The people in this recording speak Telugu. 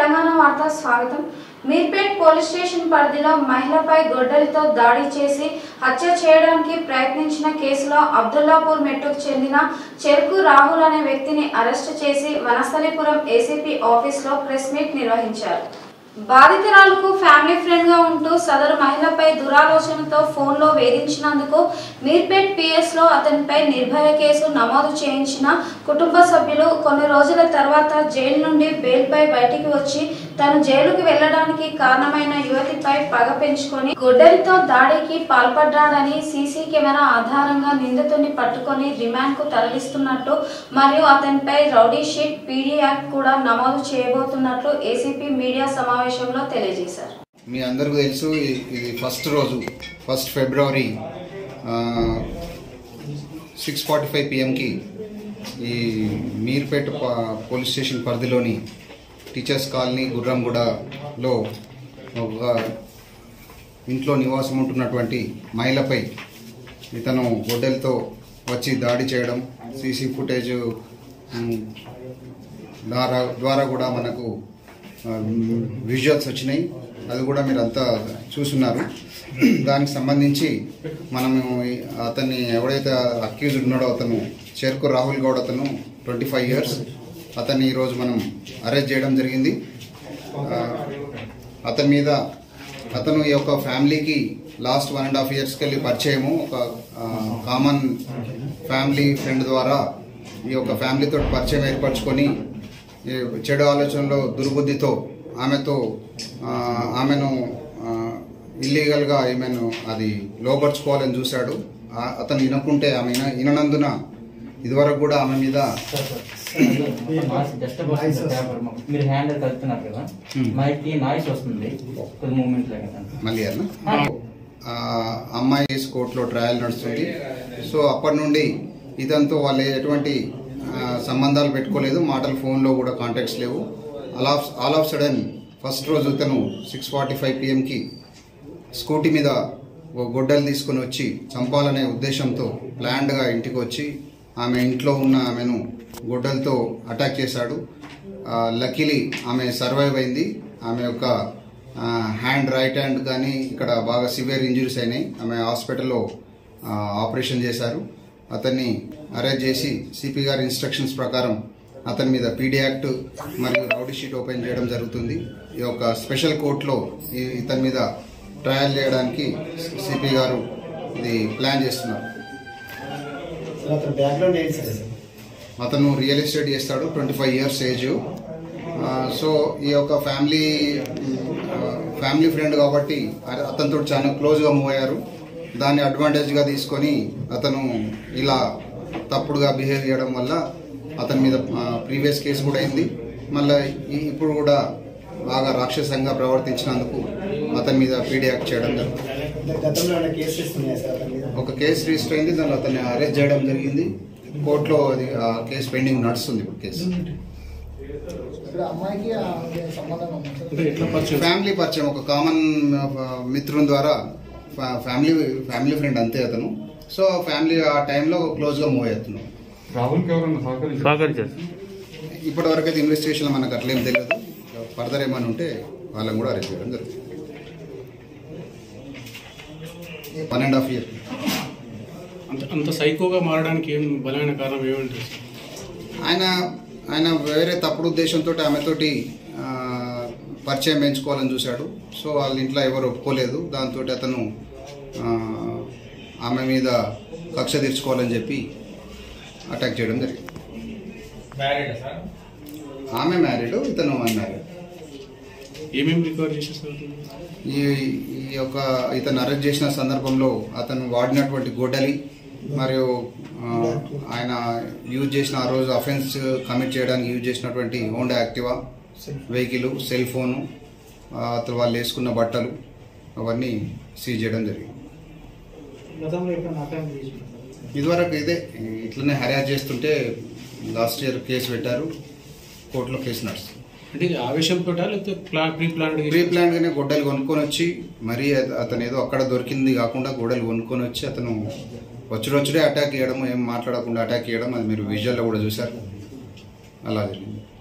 తెలంగాణ వార్త స్వాగతం మీర్పేట్ పోలీస్ స్టేషన్ పరిధిలో మహిళపై గొడ్డలితో దాడి చేసి హత్య చేయడానికి ప్రయత్నించిన కేసులో అబ్దుల్లాపూర్ మెట్టుకు చెందిన చెరుకు రాహుల్ అనే వ్యక్తిని అరెస్టు చేసి వనస్థలిపురం ఏసీపీ ఆఫీస్లో ప్రెస్ మీట్ నిర్వహించారు బాధితురాలకు ఫ్యామిలీ ఫ్రెండ్ గా ఉంటూ సదరు మహిళపై దురాలోచనతో ఫోన్లో వేధించినందుకు మీర్పేట్ పిఎస్ లో అతనిపై నిర్భయ కేసు నమోదు చేయించిన కుటుంబ సభ్యులు కొన్ని రోజుల తర్వాత జైలు నుండి బెయిల్పై బయటికి వచ్చి తను జైలుకు వెళ్లడానికి కారణమైన యువతిపై పగ పెంచుకొని గొడ్డలితో దాడికి పాల్పడ్డాడని సీసీ కెమెరా ఆధారంగా నిందితుడిని పట్టుకొని రిమాండ్ కు తరలిస్తున్నట్టు మరియు అతనిపై రౌడీ షీట్ పీడీ యాక్ట్ కూడా నమోదు చేయబోతున్నట్లు ఏసీపీ మీడియా సమావేశంలో తెలియజేశారు మీ అందరికీ తెలుసు ఇ- ఇది ఫస్ట్ రోజు first February six forty five పిఎంకి ఈ మీర్పేట ప- పోలీస్ స్టేషన్ పరిధిలోని టీచర్స్ కాలనీ గుర్రంగూడలో ఒక ఇంట్లో నివాసం ఉంటున్నటువంటి మహిళపై ఇతను గొడ్డలతో వచ్చి దాడి చేయడం సీసీ ఫుటేజ్ ఉమ్, ద్వారా ద్వారా కూడా మనకు విజువల్స్ వచ్చినాయి అది కూడా మీరు అంతా చూస్తున్నారు దానికి సంబంధించి మనము ఈ- అతన్ని ఎవడైతే అక్యూజ్ ఉన్నాడో అతను చెరుకు రాహుల్ గౌడ్ అతను ట్వంటీ ఫైవ్ ఇయర్స్ అతన్ని ఈరోజు మనం అరెస్ట్ చేయడం జరిగింది ఆ, అతని మీద అతను ఈ యొక్క ఫ్యామిలీకి లాస్ట్ వన్ అండ్ హాఫ్ ఇయర్స్కి వెళ్ళి పరిచయము ఒక కామన్ ఫ్యామిలీ ఫ్రెండ్ ద్వారా ఈ యొక్క ఫ్యామిలీతో పరిచయం ఏర్పరచుకొని ఈ చెడు ఆలోచనలో దుర్బుద్ధితో ఆమెతో ఆ, ఆమెను ఇల్లీగల్గా ఈమెను అది లోపరుచుకోవాలని చూశాడు ఆ- అతను వినకుంటే ఆమె విన- విననందున ఇదివరకు కూడా ఆమె మీద నాయిస్ డిస్టర్బ్ వస్తుంది పేపర్ మీరు హ్యాండ్ కలుపుతున్నారు కదా Hmm. మైక్ నాయిస్ వస్తుంది కొద్ది మూమెంట్ కదా మళ్ళీ అన్న ఆ, అమ్మాయి కేసు కోర్టులో ట్రయల్ నడుస్తుంది సో అప్పటి నుండి ఇదంతా వాళ్ళు ఎటువంటి ఆ, సంబంధాలు పెట్టుకోలేదు మాటలు ఫోన్లో కూడా కాంటాక్ట్స్ లేవు all of all of sudden first రోజు ఇతను సిక్స్ ఫార్టీ ఫైవ్ పిఎంకి స్కూటీ మీద ఓ గొడ్డలు తీసుకొని వచ్చి చంపాలనే ఉద్దేశంతో ప్లాన్డ్గా ఇంటికి వచ్చి ఆమె ఇంట్లో ఉన్న ఆమెను గొడ్డలతో అటాక్ చేశాడు లక్కీలీ ఆమె సర్వైవ్ అయింది ఆమె యొక్క ఆ, హ్యాండ్ రైట్ హ్యాండ్ కానీ ఇక్కడ బాగా సివియర్ ఇంజురీస్ అయినాయి ఆమె హాస్పిటల్లో ఆ, ఆపరేషన్ చేశారు అతన్ని అరెస్ట్ చేసి సిపి గారి ఇన్స్ట్రక్షన్స్ ప్రకారం అతని మీద పీడీ యాక్ట్ మరియు రౌడీ షీట్ ఓపెన్ చేయడం జరుగుతుంది ఈ యొక్క స్పెషల్ కోర్టులో ఈ ఇతని మీద ట్రయల్ చేయడానికి సిపి గారు ఇది ప్లాన్ చేస్తున్నారు అతని బ్యాక్గ్రౌండ్ ఏంటి సార్ అసలు? అతను రియల్ ఎస్టేట్ చేస్తాడు twenty five years age so ఈ యొక్క ఫ్యామిలీ ఫ్యామిలీ ఫ్రెండ్ కాబట్టి అత- అతనితో చాలా క్లోజ్గా మూవ్ అయ్యారు దాన్ని అడ్వాంటేజ్గా తీసుకొని అతను ఇలా తప్పుడుగా బిహేవ్ చేయడం వల్ల అతని మీద ప్రీవియస్ కేసు కూడా అయింది మళ్ళీ ఈ- ఇప్పుడు కూడా బాగా రాక్షసంగా ప్రవర్తించినందుకు అతని మీద పీడీ యాక్ట్ చేయడం జరుగుతుంది అంటే గతంలో ఏమైనా కేసెస్ ఉన్నాయా సార్ అతని మీద ఒక కేసు రిజిస్టర్ అయింది దానిలో అతన్ని అరెస్ట్ చేయడం జరిగింది కోర్టులో అది ఆ కేసు పెండింగ్ నడుస్తుంది ఇప్పుడు కేసు ఇప్పుడు అమ్మాయికి ఆ సంబంధం ఉంది సార్. ఫ్యామిలీ పరిచయం ఒక కామన్ మిత్రుని ద్వారా ఫ్యా- ఫ్యామిలీ ఫ్యామిలీ ఫ్రెండ్ అంతే అతను సో ఫ్యామిలీ ఆ టైంలో క్లోజ్గా మూవ్ అవుతున్నాం రాహుల్కి ఎవరన్నా సహకరించారు సహకరించారు ఇప్పటి వరకు అయితే ఇన్వెస్టిగేషన్ మనకు అట్లేం తెలియదు ఫర్దర్ ఏమైనా ఉంటే వాళ్ళని కూడా అరెస్ట్ చేయడం జరుగుతుంది వన్ అండ్ హాఫ్ ఇయర్ అంత అంత సైకోగా మారడానికి ఏం బలమైన కారణం ఏమంటారు సార్? ఆయన ఆయన వేరే తప్పుడు ఉద్దేశంతో ఆమెతోటి ఆ, పరిచయం పెంచుకోవాలని చూశాడు సో వాళ్ళ ఇంట్లో ఎవరు ఒప్పుకోలేదు దాంతో అతను ఆ, ఆమె మీద కక్ష తీర్చుకోవాలని చెప్పి అటాక్ చేయడం జరిగింది ఆమె మ్యారీడ్ ఇతను అన్మ్యారీడ్ ఏమేమి రికవర్ చేశారు సార్ ఈ ఈ యొక్క ఇతను అరెస్ట్ చేసిన సందర్భంలో అతను వాడినటువంటి గొడ్డలి మరియు ఆ, ఆయన యూజ్ చేసిన ఆ రోజు అఫెన్స్ కమిట్ చేయడానికి యూజ్ చేసినటువంటి Honda Activa vehicle cell phone ఆ, అతను వాళ్ళు వేసుకున్న బట్టలు అవన్నీ సీజ్ చేయడం జరిగింది గతంలో ఎప్పుడైనా అటెంప్ట్ చేసిండు సార్? ఇదివరకు ఇదే ఇట్లనే హర్యాస్ చేస్తుంటే లాస్ట్ ఇయర్ కేసు పెట్టారు కోర్టులో కేసు నడుస్తుంది అంటే ఇది ఆవేశంతో లేకపోతే ప్లా ప్రీ ప్లాన్డ్ ప్రీ ప్లాన్ గానే గొడ్డలు కొనుక్కొని వచ్చి మరీ అత- అతను ఏదో అక్కడ దొరికింది కాకుండా గొడ్డలు కొనుక్కొని వచ్చి అతను వచ్చుడొచ్చుడే అటాక్ చేయడం ఏం మాట్లాడకుండా అటాక్ చేయడం అది మీరు విజువల్లో కూడా చూశారు అలా జరిగింది